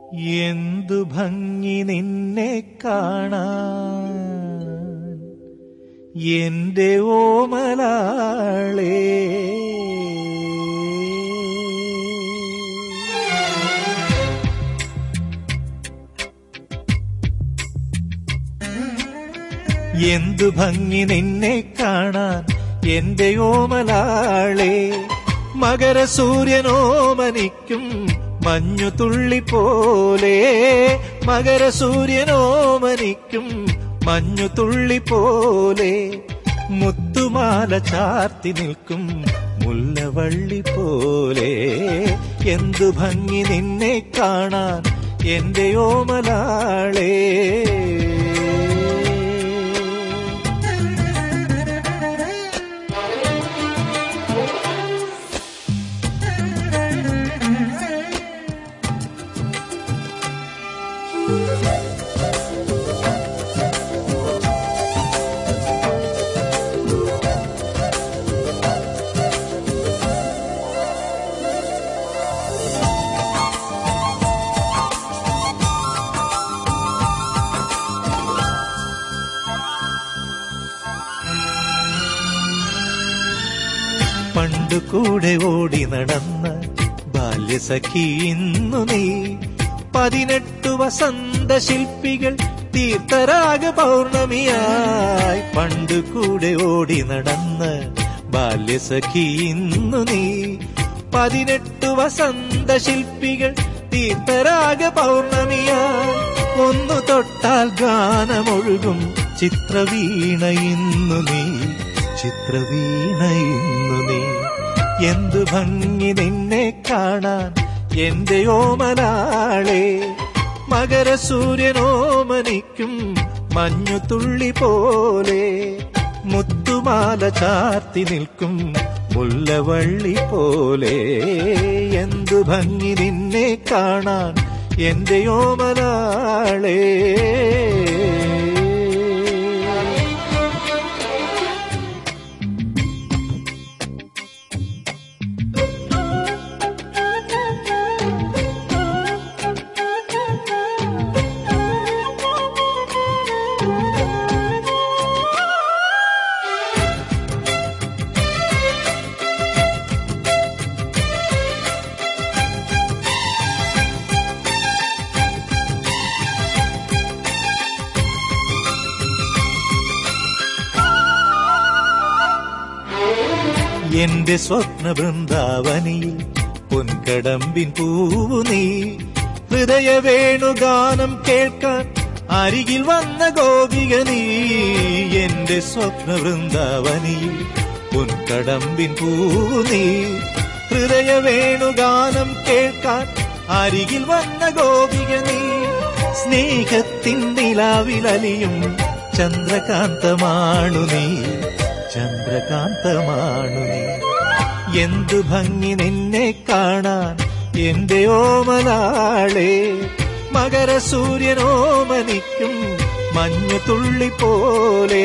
എന്തു ഭംഗി നിന്നെ കാണാൻ എന്റെ ഓമലാളേ എന്തു ഭംഗി നിന്നെ കാണാൻ എന്റെ ഓമലാളെ മകരസൂര്യനോമനിക്കും മഞ്ഞു തുള്ളി പോലെ മകരസൂര്യനോമനിക്കും മഞ്ഞു തുള്ളി പോലെ മുത്തുമാല ചാർത്തി നിൽക്കും മുല്ലവള്ളി പോലെ എന്തു ഭംഗി നിന്നെ കാണാൻ എന്റെ ഓമലാളേ പണ്ടു കൂടെ ഓടി നടന്ന ബാല്യസഖി ഇന്നു നീ പതിനെട്ടു വസന്ത ശില്പികൾ തീർത്ഥരാഗ പൗർണമിയായി പണ്ടു കൂടെ ഓടി നടന്ന ബാല്യസഖി ഇന്നു നീ പതിനെട്ടു വസന്ത ശില്പികൾ തീർത്ഥരാഗ പൗർണമിയായി ഒന്നു തൊട്ടാൽ ഗാനമൊഴുകും ചിത്രവീണ ഇന്നു നീ ചിത്രവീണ ഇന്നു നീ എന്തു ഭംഗി നിന്നെ കാണാൻ എന്റെ ഓമനാളെ മകരസൂര്യനോമനിക്കും മഞ്ഞു തുള്ളി പോലെ മുത്തുമാല ചാർത്തി നിൽക്കും മുല്ലവള്ളി പോലെ എന്തു ഭംഗി നിന്നെ കാണാൻ എന്റെ ഓമനാളേ എന്റെ സ്വപ്ന വൃന്ദാവനിയിൽ പൊൻകടമ്പിൻ പൂവു നീ ഹൃദയ വേണുഗാനം കേൾക്കാൻ അരികിൽ വന്ന ഗോപിക നീ എന്റെ സ്വപ്ന വൃന്ദാവനിയിൽ പൊൻകടമ്പിൻ പൂവു നീ ഹൃദയ വേണുഗാനം കേൾക്കാൻ അരികിൽ വന്ന ഗോപിക നീ സ്നേഹത്തിൻ നിലാവിലലിയും ചന്ദ്രകാന്തമാണു നീ ചന്ദ്രകാന്തമാണു നീ എന്തു ഭംഗി നിന്നെ കാണാൻ എന്റെ ഓമലാളെ മകരസൂര്യനോമനിക്കും മഞ്ഞു തുള്ളി പോലെ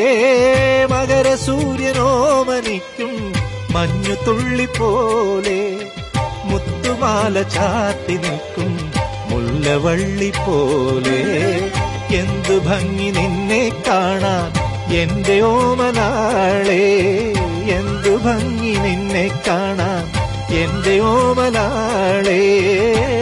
മകരസൂര്യനോമനിക്കും മഞ്ഞു തുള്ളി പോലെ മുത്തുമാല ചാത്തി നിൽക്കും മുല്ലവള്ളി പോലെ എന്തു ഭംഗി നിന്നെ കാണാൻ എന്റെ ഓമനാളെ എന്തു ഭംഗി നിന്നെ കാണാൻ എന്റെ ഓമനാളേ